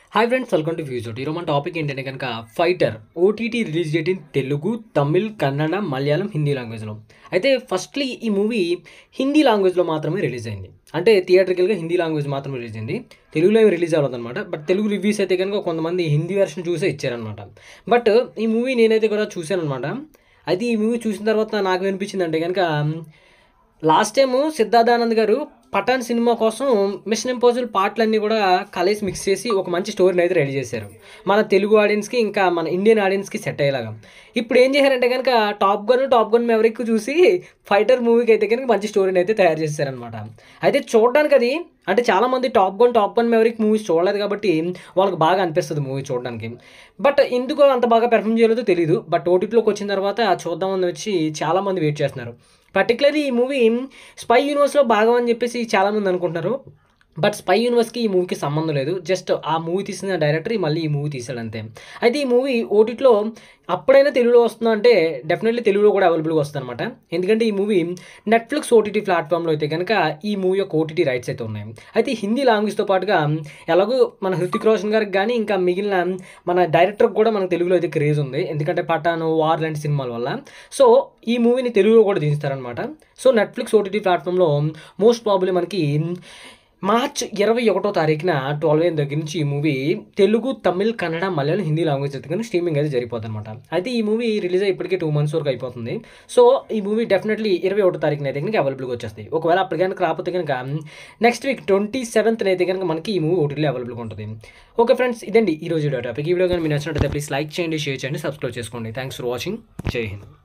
hi friends welcome to ఫ్యూజర్ ఈరోజు మన టాపిక్ ఏంటంటే కనుక Fighter OTT release date in Telugu Tamil Kannada Malayalam Hindi లాంగ్వేజ్లో అయితే ఫస్ట్లీ ఈ మూవీ హిందీ లాంగ్వేజ్లో మాత్రమే రిలీజ్ అయింది అంటే థియేటర్కల్గా హిందీ లాంగ్వేజ్ మాత్రమే రిలీజ్ అయింది తెలుగులో ఏమి రిలీజ్ అవ్వదన్నమాట బట్ తెలుగు రివ్యూస్ అయితే కనుక కొంతమంది హిందీ వెర్షన్ చూసే ఇచ్చారనమాట బట్ ఈ మూవీ నేనైతే కూడా చూశాను అనమాట అయితే ఈ మూవీ చూసిన తర్వాత నాకు అనిపించింది అంటే కనుక లాస్ట్ టైము సిద్ధార్థానంద్ గారు పఠాన్ సినిమా కోసం మిషన్ ఇంపాసిబుల్ పాటలన్నీ కూడా కలిసి మిక్స్ చేసి ఒక మంచి స్టోరీని అయితే రెడీ చేశారు మన తెలుగు ఆడియన్స్కి ఇంకా మన ఇండియన్ ఆడియన్స్కి సెట్ అయ్యేలాగా ఇప్పుడు ఏం చేశారంటే కనుక Top Gun Top Gun Maverick చూసి ఫైటర్ మూవీకి అయితే కనుక మంచి స్టోరీని అయితే తయారు చేశారనమాట అయితే చూడడానికి అది అంటే చాలామంది Top Gun Top Gun Maverick movies చూడలేదు కాబట్టి వాళ్ళకి బాగా అనిపిస్తుంది మూవీ చూడడానికి బట్ ఎందుకో అంత బాగా పెర్ఫామ్ చేయలేదో తెలియదు బట్ ఓటీటీలోకి వచ్చిన తర్వాత చూద్దామని వచ్చి చాలామంది వెయిట్ చేస్తున్నారు పర్టికులర్లీ ఈ మూవీ స్పై యూనివర్స్లో భాగం అని చెప్పేసి చాలామంది అనుకుంటున్నారు బట్ స్పై యూనివర్స్కి ఈ మూవీకి సంబంధం లేదు జస్ట్ ఆ మూవీ తీసిన డైరెక్టర్ మళ్ళీ ఈ మూవీ తీసాడు అంతే అయితే ఈ మూవీ ఓటీటీలో అప్పుడైనా తెలుగులో వస్తుందా అంటే డెఫినెట్లీ తెలుగులో కూడా అవైలబుల్గా వస్తుంది అనమాట ఎందుకంటే ఈ మూవీ నెట్ఫ్లిక్స్ ఓటీటీ ప్లాట్ఫామ్లో అయితే కనుక ఈ మూవీ యొక్క ఓటీటీ రైట్స్ అయితే ఉన్నాయి అయితే హిందీ లాంగ్వేజ్తో పాటుగా ఎలాగో మన హృతిక్ రోషన్ గారికి కానీ ఇంకా మిగిలిన మన డైరెక్టర్కి కూడా మనకు తెలుగులో అయితే క్రేజ్ ఉంది ఎందుకంటే పఠాను వార్ లాంటి సినిమాల వల్ల సో ఈ మూవీని తెలుగులో కూడా తీస్తారనమాట సో నెట్ఫ్లిక్స్ ఓటీటీ ప్లాట్ఫామ్లో మోస్ట్ ప్రాబ్లీ మనకి మార్చ్ ఇరవై ఒకటో తారీఖున ట్వెల్వ్ ఏం దగ్గర నుంచి ఈ మూవీ తెలుగు తమిళ్ కన్నడ మలయాళం హిందీ లాంగ్వేజ్ అయితే కానీ స్ట్రీమింగ్ అయితే జరిగిపోతుంది అనమాట అయితే ఈ మూవీ రిలీజ్ అయ్యి ఇప్పటికే టూ మంత్స్ వరకు అయిపోతుంది సో ఈ మూవీ డెఫినెట్లీ ఇరవై ఒకటో తారీఖున అయితే కనుక అవైలబుల్గా వచ్చేస్తాయి ఒకవేళ అప్పుడు కనుక రాకపోతే కనుక నెక్స్ట్ వీక్ ట్వంటీ సెవెంత్ అయితే కనుక మనకి ఈ మూవీ ఓటీలో అవైలబుల్గా ఉంటుంది ఓకే ఫ్రెండ్స్ ఇదండి ఈ రోజు వీడియో టాపిక్ ఈ వీడియో కానీ మీరు నచ్చినట్లయితే ప్లీజ్ లైక్ చేయండి షేర్ చేయండి సబ్స్క్రైబ్ చేసుకోండి thanks for watching Jai Hind